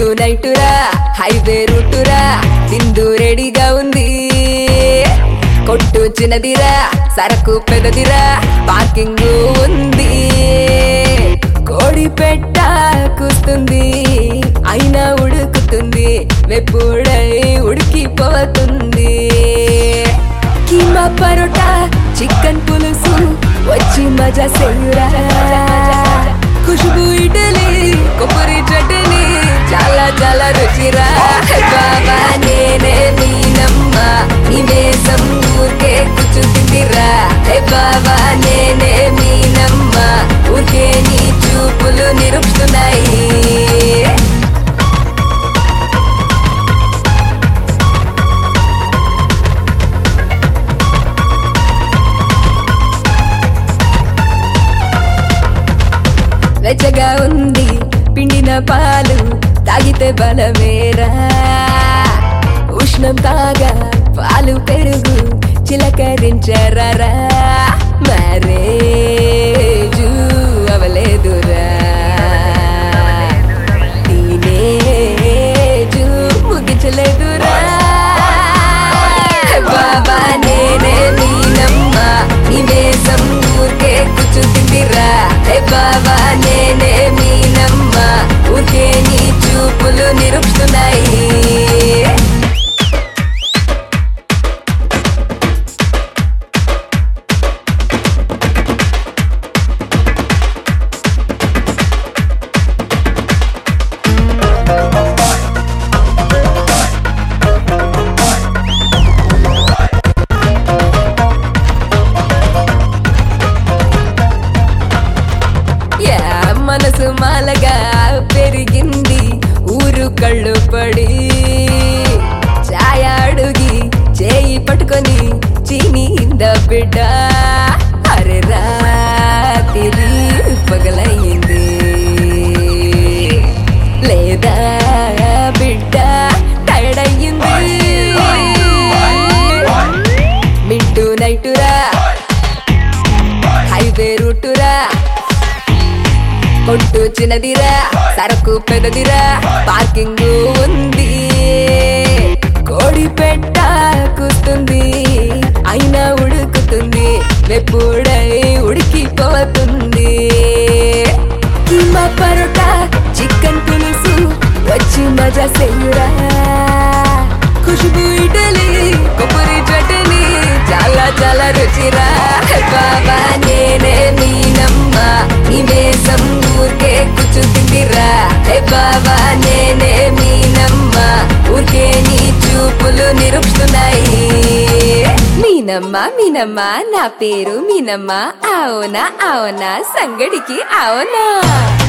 నైటురా highway రూటురా తిందు రెడీగా ఉంది కొట్టు చిన్నదిరా సరకు పెద్దదిరా పార్కింగ్ ఉంది కోడి పెట్ట కూస్తుంది అయినా ఉడుకుతుంది వెప్పుడై ఉడికిపోతుంది కీమా పరోటా చికెన్ పులుసు వచ్చి మజా సేయురా ఖుష్బు ఇడ్లీ కొబ్బరి చట్నీ చాలా చాలా రుచిరా బాబా నేనే మీనమ్మ నీ వేసం ఊరికే కూర్చుందిరా హే బాబా నేనే మీనమ్మ ఊరికే నీ చూపులు నిరుపుతున్నాయి వెచ్చగా ఉంది పిండిన పాలు తాగితే బలమేరా ఉష్ణం తాగా పాలు పెరుగు చిలకరించరా మరేజు అవలేదురా టీనేజు ముగించలేదురా బాబా నేనే మీనమ్మ నీ వేసం ఊరికే కూర్చుందిరా హే బాబా నేనే మీనమ్మ ఊరికే నీ చూపులు నిరుపుతున్నాయి యా మనసు మాలగా పెరిగింది ఊరు కళ్ళు పడి ఛాయ అడుగి చేయి పట్టుకొని చీనింద బిడ్డ అరే రాత్రి పగలయ్యింది లేదా బిడ్డ టైర్డ్ అయ్యింది మింటూ నైటురా హైవే రూటురా కొట్టు చిన్నదిరా సరకు పెద్దదిరా పార్కింగ్ ఉంది కోడి పెట్ట కూస్తుంది అయినా ఉడుకుతుంది వెప్పుడై ఉడికిపోతుంది కీమా పరోటా చికెన్ పులుసు వచ్చి మజా సేయురా ఖుష్బు ఇడ్లీ కొబ్బరి చట్నీ చాలా చాలా రుచిరా బాబా నేనే మీనమ్మ నీ వేసం ఊరికే కూర్చుందిరా హే బాబా నేనే మీనమ్మ ఊరికే నీ చూపులు నిరుపుతున్నాయి మీనమ్మ మీనమ్మ నా పేరు మీనమ్మ అవునా అవునా సంగడికి అవునా